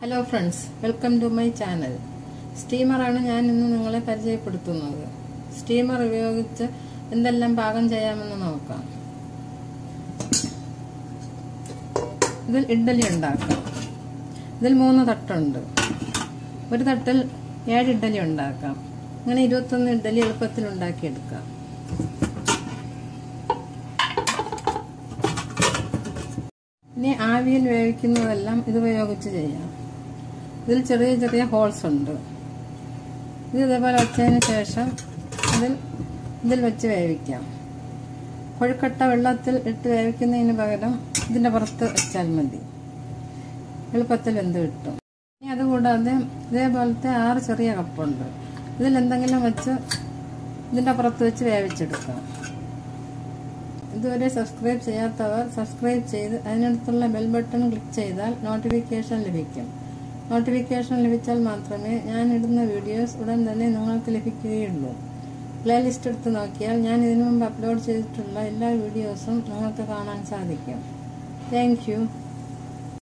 hello friends welcome to my channel സ്റ്റീമറാണ് ഞാൻ ഇന്ന് നിങ്ങളെ പരിചയപ്പെടുത്തുന്നത് സ്റ്റീമർ ഉപയോഗിച്ച് എന്തെല്ലാം പാകം ചെയ്യാമെന്ന് നോക്കാം ഇതിൽ ഇഡ്ഡലി ഉണ്ടാക്കാം ഇതിൽ മൂന്ന് തട്ടുണ്ട് ഒരു തട്ടിൽ ഏഴ് ഇഡ്ഡലി ഉണ്ടാക്കാം അങ്ങനെ ഇരുപത്തൊന്ന് ഇഡ്ഡലി എളുപ്പത്തിൽ ഉണ്ടാക്കിയെടുക്കാം ഇനി ആവിയിൽ വേവിക്കുന്നതെല്ലാം ഇത് ഉപയോഗിച്ച് ചെയ്യാം ഇതിൽ ചെറിയ ചെറിയ ഹോൾസ് ഉണ്ട് ഇത് ഇതേപോലെ വെച്ചതിന് ശേഷം ഇതിൽ ഇതിൽ വെച്ച് വേവിക്കാം കൊഴുക്കട്ട വെള്ളത്തിൽ ഇട്ട് വേവിക്കുന്നതിന് പകരം ഇതിൻ്റെ പുറത്ത് വെച്ചാൽ മതി എളുപ്പത്തിൽ വെന്ത് കിട്ടും ഇനി അതുകൂടാതെ ഇതേപോലത്തെ ആറ് ചെറിയ കപ്പുണ്ട് ഇതിൽ എന്തെങ്കിലും വെച്ച് ഇതിൻ്റെ പുറത്ത് വെച്ച് വേവിച്ചെടുക്കാം ഇതുവരെ സബ്സ്ക്രൈബ് ചെയ്യാത്തവർ സബ്സ്ക്രൈബ് ചെയ്ത് അതിനടുത്തുള്ള ബെൽ ബട്ടൺ ക്ലിക്ക് ചെയ്താൽ നോട്ടിഫിക്കേഷൻ ലഭിക്കും നോട്ടിഫിക്കേഷൻ ലഭിച്ചാൽ മാത്രമേ ഞാൻ ഇടുന്ന വീഡിയോസ് ഉടൻ തന്നെ നിങ്ങൾക്ക് ലഭിക്കുകയുള്ളൂ പ്ലേലിസ്റ്റ് എടുത്ത് നോക്കിയാൽ ഞാൻ ഇതിനു മുമ്പ് അപ്ലോഡ് ചെയ്തിട്ടുള്ള എല്ലാ വീഡിയോസും നിങ്ങൾക്ക് കാണാൻ സാധിക്കും താങ്ക്